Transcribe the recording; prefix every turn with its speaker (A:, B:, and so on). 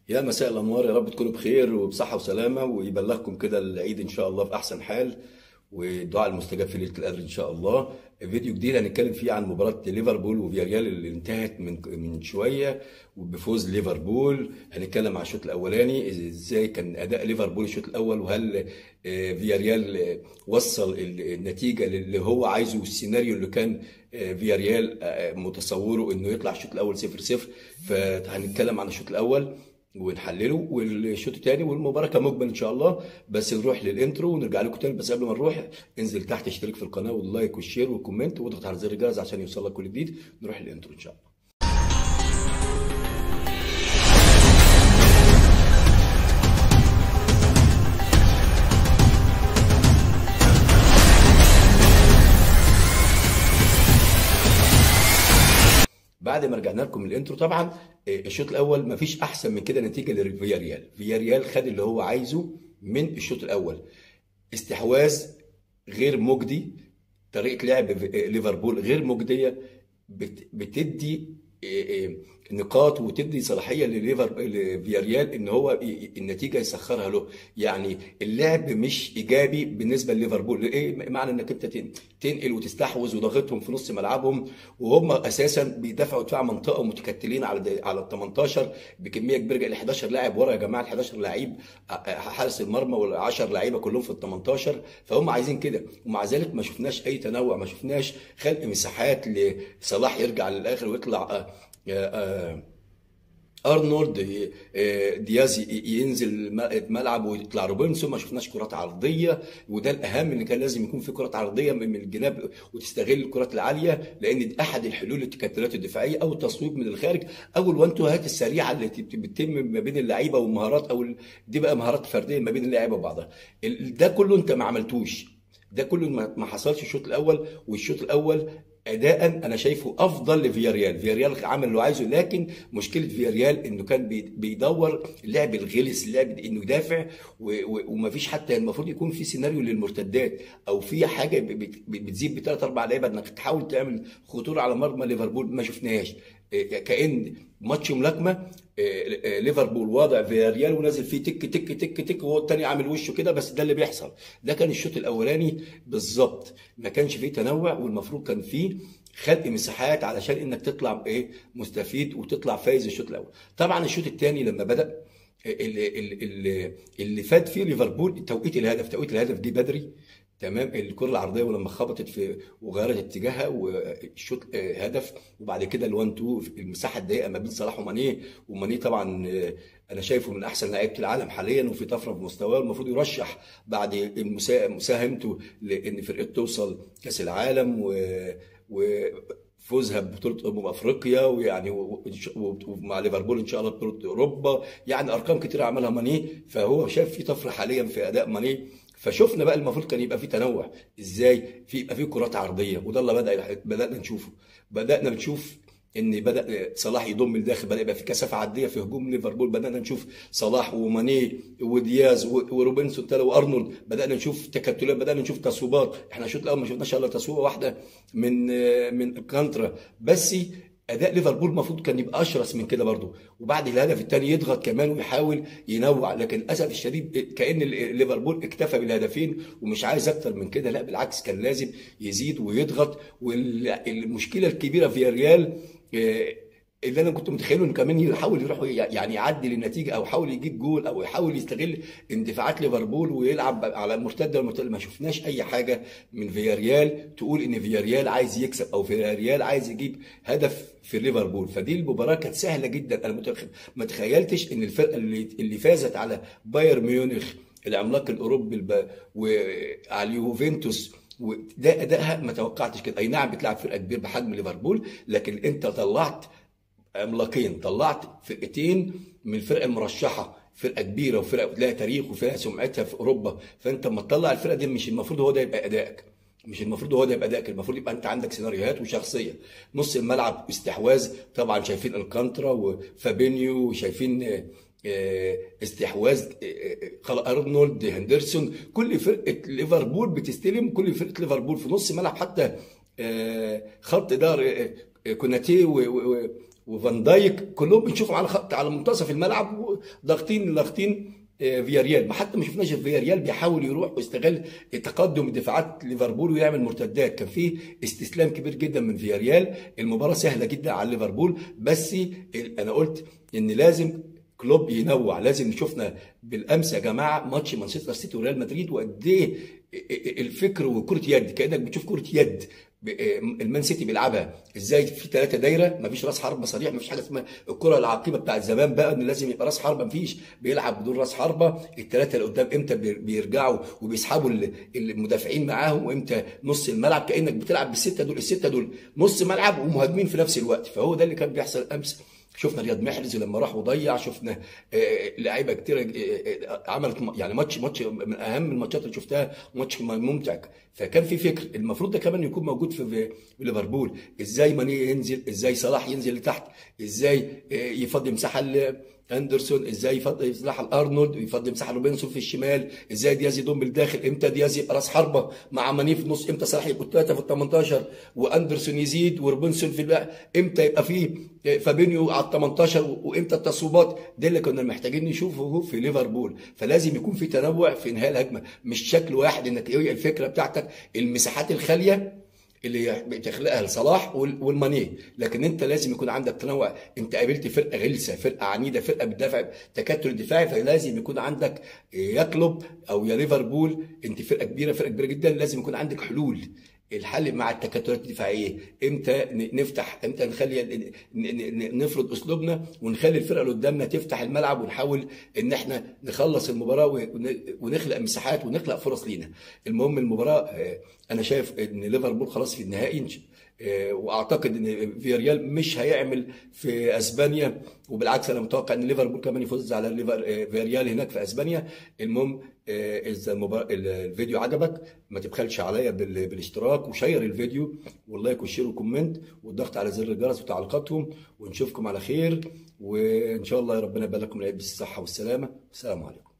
A: يا مساء الانوار يا رب تكونوا بخير وبصحه وسلامه ويبلغكم كده العيد ان شاء الله في احسن حال والدعاء المستجاب في ليله القدر ان شاء الله فيديو جديد هنتكلم فيه عن مباراه ليفربول وفياريال اللي انتهت من من شويه بفوز ليفربول هنتكلم عن الشوط الاولاني ازاي كان اداء ليفربول الشوط الاول وهل آه، فياريال آه، وصل النتيجه اللي هو عايزه والسيناريو اللي كان آه، فياريال متصوره انه يطلع الشوط الاول 0 0 فهنتكلم عن الشوط الاول ونحلله والشوط الثاني والمباراه كمجمل ان شاء الله بس نروح للانترو ونرجع لكم تاني بس قبل ما نروح انزل تحت اشترك في القناه واللايك والشير والكومنت واضغط على زر الجرس عشان يوصلك كل جديد نروح للانترو ان شاء الله بعد ما رجعنا لكم من الانترو طبعا آه، الشوط الاول ما فيش احسن من كده نتيجه لفياريال فياريال خد اللي هو عايزه من الشوط الاول استحواذ غير مجدي طريقه لعب ليفربول غير مجديه بتدي آه، آه، نقاط وتدي صلاحيه لليفر لفياريال ان هو النتيجه يسخرها له يعني اللعب مش ايجابي بالنسبه لليفربول ايه معنى انك انت تنقل وتستحوذ وضغطهم في نص ملعبهم وهم اساسا بيدافعوا دفاع منطقه ومتكتلين على على ال 18 بكميه كبيره ال 11 لاعب ورا يا جماعه ال 11 لعيب حارس المرمى وال 10 لعيبه كلهم في ال 18 فهم عايزين كده ومع ذلك ما شفناش اي تنوع ما شفناش خلق مساحات لصلاح يرجع للاخر ويطلع آه، ارنولد آه، دياز ينزل الملعب ويطلع روبنسون ما شفناش كرات عرضيه وده الاهم ان كان لازم يكون في كرات عرضيه من الجناب وتستغل الكرات العاليه لان احد الحلول التكتلات الدفاعيه او التصويب من الخارج او الوانتوهات السريعه اللي بتتم ما بين اللعيبه والمهارات او دي بقى مهارات فرديه ما بين اللعيبه وبعضها ده كله انت ما عملتوش ده كله ما حصلش الشوط الاول والشوط الاول اداء انا شايفه افضل لفياريال فياريال عمل اللي عايزه لكن مشكله فياريال انه كان بيدور اللعب الغلس اللعب انه يدافع ومفيش حتى المفروض يكون في سيناريو للمرتدات او في حاجه بتزيد بثلاث اربع لعيبه انك تحاول تعمل خطوره على مرمى ليفربول ما شفناهاش كان ماتش ملاكمه آه، آه، ليفربول واضع فياريال ونازل فيه تك تك تك تك وهو الثاني عامل وشه كده بس ده اللي بيحصل ده كان الشوط الاولاني بالظبط ما كانش فيه تنوع والمفروض كان فيه خلق مساحات علشان انك تطلع ايه مستفيد وتطلع فايز الشوط الاول طبعا الشوط الثاني لما بدا اللي, اللي, اللي فات فيه ليفربول توقيت الهدف توقيت الهدف دي بدري تمام الكره العرضيه ولما خبطت في وغيرت اتجاهها والشوط آه، هدف وبعد كده ال1 2 المساحه الضيقه ما بين صلاح ومانيه ومانيه طبعا آه، انا شايفه من احسن لعيبه العالم حاليا وفي طفره في مستواه المفروض يرشح بعد مساهمته لان فرقته توصل كاس العالم و, و فوزها ببطوله امم افريقيا ويعني ومع ليفربول ان شاء الله بطوله اوروبا يعني ارقام كتير عملها ماني فهو شايف في طفره حاليا في اداء ماني فشفنا بقى المفروض كان يبقى في تنوع ازاي في يبقى في كرات عرضيه وده اللي بدا بدانا نشوفه بدانا نشوف ان بدا صلاح يضم الداخل بدا يبقى في كثافه عديه في هجوم ليفربول بدانا نشوف صلاح وماني ودياز وروبنسون تالا وارنولد بدانا نشوف تكتلات بدانا نشوف تصويبات احنا الشوط الاول ما شفناش الا تصويبه واحده من من كانترا بس اداء ليفربول المفروض كان يبقى اشرس من كده برضه وبعد الهدف الثاني يضغط كمان ويحاول ينوع لكن للاسف الشديد كان ليفربول اكتفى بالهدفين ومش عايز اكتر من كده لا بالعكس كان لازم يزيد ويضغط والمشكله الكبيره في ريال آه، اللي انا كنت متخيله انه كمان يحاول يروح يعني يعدل النتيجه او يحاول يجيب جول او يحاول يستغل اندفاعات ليفربول ويلعب على المرتده والمرتده ما شفناش اي حاجه من فياريال تقول ان فياريال عايز يكسب او فياريال عايز يجيب هدف في ليفربول فدي المباراه كانت سهله جدا انا ما تخيلتش ان الفرقه اللي اللي فازت على بايرن ميونخ العملاق الاوروبي وعلى اليوفنتوس وده ادائها ما توقعتش كده اي نعم بتلعب فرقه كبيره بحجم ليفربول لكن انت طلعت عملاقين طلعت فرقتين من الفرق المرشحه فرقه كبيره وفرقه لها تاريخ وفيها سمعتها في اوروبا فانت لما تطلع الفرقه دي مش المفروض هو ده يبقى ادائك مش المفروض هو ده يبقى ادائك المفروض يبقى انت عندك سيناريوهات وشخصيه نص الملعب استحواذ طبعا شايفين الكانترا وفابينيو وشايفين آه، استحواذ آه، آه، ارنولد هندرسون كل فرقه ليفربول بتستلم كل فرقه ليفربول في نص ملعب حتى خط دار كوناتي وفان دايك كلهم بنشوفهم على خط على منتصف الملعب ضاغطين ضاغطين آه، فياريال ما حتى ما شفناش فياريال بيحاول يروح ويستغل تقدم دفاعات ليفربول ويعمل مرتدات كان في استسلام كبير جدا من فياريال المباراه سهله جدا على ليفربول بس ال- انا قلت ان لازم كلوب ينوع لازم شفنا بالامس يا جماعه ماتش مانشستر سيتي وريال مدريد وقد ايه الفكر وكره يد كانك بتشوف كره يد ب- المان سيتي بيلعبها ازاي في ثلاثه دايره مفيش راس حربه صريح مفيش حاجه اسمها الكره العقيمه بتاعت زمان بقى ان لازم يبقى راس حربه مفيش بيلعب بدون راس حربه الثلاثه اللي قدام امتى بي- بيرجعوا وبيسحبوا ال- المدافعين معاهم وامتى نص الملعب كانك بتلعب بالسته دول السته دول نص ملعب ومهاجمين في نفس الوقت فهو ده اللي كان بيحصل امس شفنا رياض محرز لما راح وضيع شفنا آه، لعيبه كتير آه، آه، عملت م- يعني ماتش ماتش من اهم الماتشات اللي شفتها ماتش ممتع فكان في فكر المفروض ده كمان يكون موجود في في ليفربول ازاي ماني ينزل ازاي صلاح ينزل لتحت ازاي آه، يفضي مساحه ل- اندرسون ازاي يفضي مساحه لارنولد ويفضي مساحه لروبنسون في الشمال ازاي دياز يضم بالداخل امتى دياز يبقى راس حربه مع ماني في النص امتى صلاح يبقوا ثلاثه في ال 18 واندرسون يزيد وروبنسون في البقى امتى يبقى فيه فابينيو على ال 18 وامتى التصويبات ده اللي كنا محتاجين نشوفه في ليفربول فلازم يكون في تنوع في انهاء الهجمه مش شكل واحد انك هي الفكره بتاعتك المساحات الخاليه اللي بتخلقها لصلاح وال- والمانيه لكن انت لازم يكون عندك تنوع انت قابلت فرقه غلسه فرقه عنيده فرقه بتدافع تكتل الدفاعي فلازم يكون عندك يا كلوب او يا ليفربول انت فرقه كبيره فرقه كبيره جدا لازم يكون عندك حلول الحل مع التكتلات الدفاعيه امتى ن- نفتح امتى نخلي ن- ن- ن- نفرض اسلوبنا ونخلي الفرقه اللي قدامنا تفتح الملعب ونحاول ان احنا نخلص المباراه ون- ونخلق مساحات ونخلق فرص لينا المهم المباراه آه، انا شايف ان ليفربول خلاص في النهائي آه، واعتقد ان فياريال مش هيعمل في اسبانيا وبالعكس انا متوقع ان ليفربول كمان يفوز على ليفر آه، فياريال هناك في اسبانيا المهم آه، اذا المبار- الفيديو عجبك ما تبخلش عليا بال- بالاشتراك وشير الفيديو واللايك والشير والكومنت والضغط على زر الجرس وتعليقاتهم ونشوفكم على خير وان شاء الله يا ربنا يبارك لكم العيد بالصحه والسلامه والسلام عليكم